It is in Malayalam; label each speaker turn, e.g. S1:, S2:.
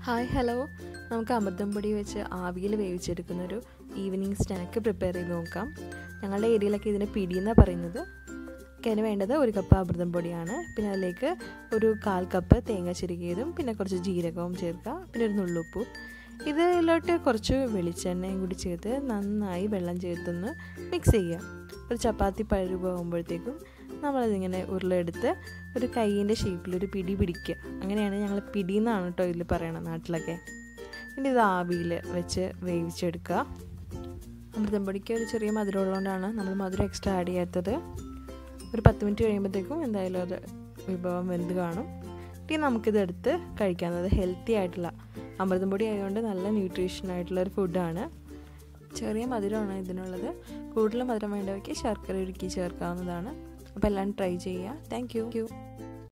S1: ഹായ് ഹലോ നമുക്ക് അമൃതം പൊടി വെച്ച് ആവിയിൽ വേവിച്ചെടുക്കുന്നൊരു ഈവനിങ് സ്നാക്ക് പ്രിപ്പയർ ചെയ്ത് നോക്കാം ഞങ്ങളുടെ ഏരിയയിലൊക്കെ ഇതിന് പിടി എന്നാണ് പറയുന്നത് ഒക്കെ അതിന് വേണ്ടത് ഒരു കപ്പ് അമൃതം പൊടിയാണ് പിന്നെ അതിലേക്ക് ഒരു കാൽ കപ്പ് തേങ്ങ ചിരുകിയതും പിന്നെ കുറച്ച് ജീരകവും ചേർക്കുക പിന്നെ ഒരു നുള്ളുപ്പും ഇതിലോട്ട് കുറച്ച് വെളിച്ചെണ്ണയും കൂടി ചേർത്ത് നന്നായി വെള്ളം ചേർത്തൊന്ന് മിക്സ് ചെയ്യുക ഒരു ചപ്പാത്തി പഴുവാകുമ്പോഴത്തേക്കും നമ്മളതിങ്ങനെ ഉരുളെടുത്ത് ഒരു കൈയിൻ്റെ ഷേപ്പിൽ ഒരു പിടി പിടിക്കുക അങ്ങനെയാണ് ഞങ്ങൾ പിടി എന്നാണ് കേട്ടോ ഇതിൽ പറയണത് നാട്ടിലൊക്കെ ഇനി ഇത് ആവിയിൽ വെച്ച് വേവിച്ചെടുക്കുക അമൃതം പൊടിക്ക് ഒരു ചെറിയ മധുരം ഉള്ളതുകൊണ്ടാണ് നമ്മൾ മധുരം എക്സ്ട്രാ ആഡ് ചെയ്യാത്തത് ഒരു പത്ത് മിനിറ്റ് കഴിയുമ്പോഴത്തേക്കും എന്തായാലും അത് വിഭവം വെന്ത് കാണും ഇനി നമുക്കിത് എടുത്ത് കഴിക്കാവുന്നത് ഹെൽത്തി ആയിട്ടുള്ള അമൃതം പൊടി ആയതുകൊണ്ട് നല്ല ന്യൂട്രീഷൻ ആയിട്ടുള്ള ഒരു ഫുഡാണ് ചെറിയ മധുരമാണ് ഇതിനുള്ളത് കൂടുതൽ മധുരം വേണ്ടവയ്ക്ക് ശർക്കര ഉരുക്കി ചേർക്കാവുന്നതാണ് അപ്പോൾ എല്ലാം ട്രൈ ചെയ്യുക താങ്ക് യു